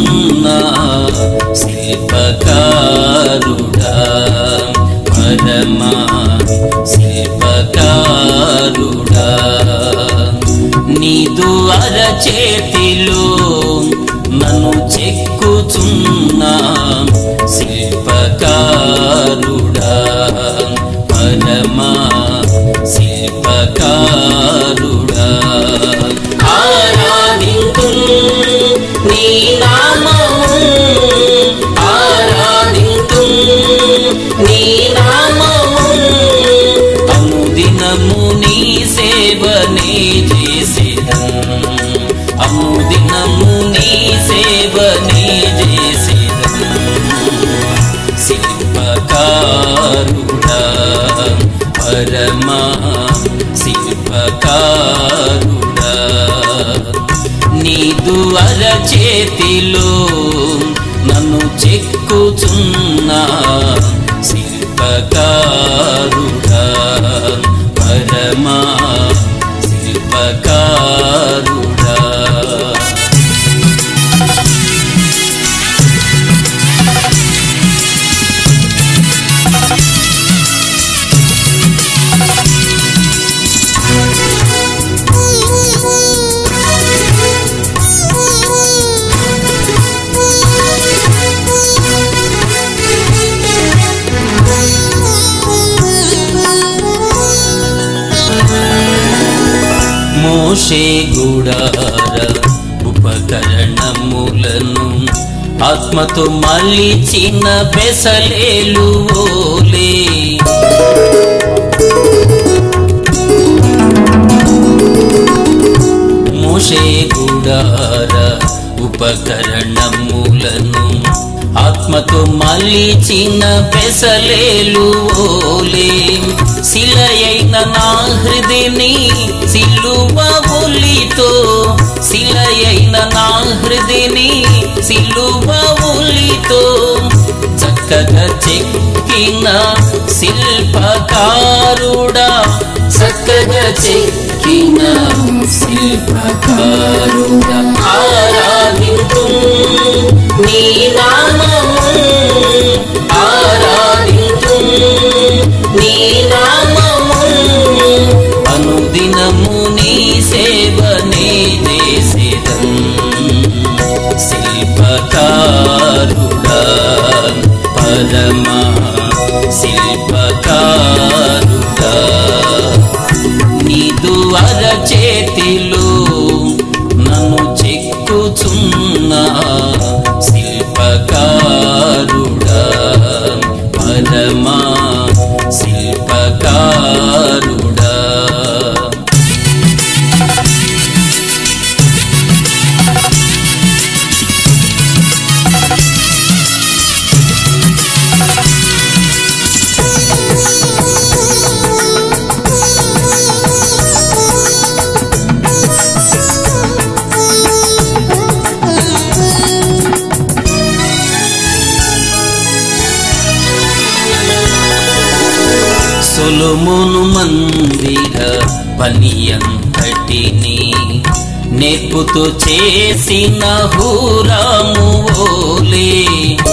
చెక్కుచున్నా శిల్పకారుడా పరమా శిల్పకారుడా నీదు అరచేతిలో నన్ను చెక్కుచున్నా శిల్పకారుడా పరమా శిల్పకారుడా ఆరాధింతు నీ నామము ఆరాధింతు నీ నామము అనుదినము నీ సేవనే చేసేదం అనుదినము నీ సేవనే చేసేదం శిల్పకారుడా పరమా శిల్పకారుడా నీదు అరచేతిలో నన్ను చెక్కుచున్నా శిల్పకారుడా పరమా శిల్పకారుడా మోషే గుడార ఉపకరణములను ఆత్మతో మలిచిన బెసలేలు ఓలే మోషే గుడార ఉపకరణములను ఆత్మతో మలిచిన పెసలేలు ఓలే శిలయైన నా హృదిని సిలువ ఉలితో శిలయైన నా హృదిని సిలువ ఉలితో చక్కగా చెక్కిన శిల్పకారుడా చక్కగా చెక్కిన శిల్పకారుడా ఆరాధింతు నీ నామము ఆరాధింతు నీ నామము అనుదినము నీ సేవనే చేసేదం శిల్పకారుడా పరమా శిల్పకారుడా నీదు అరచేతిలో నన్ను చెక్కుచున్నా శిల్పకారుడా పరమా శిల్పకారుడా సొలొమోను మందిర పని అంతటిని నేర్పుతూ చేసిన హూరాము ఓలే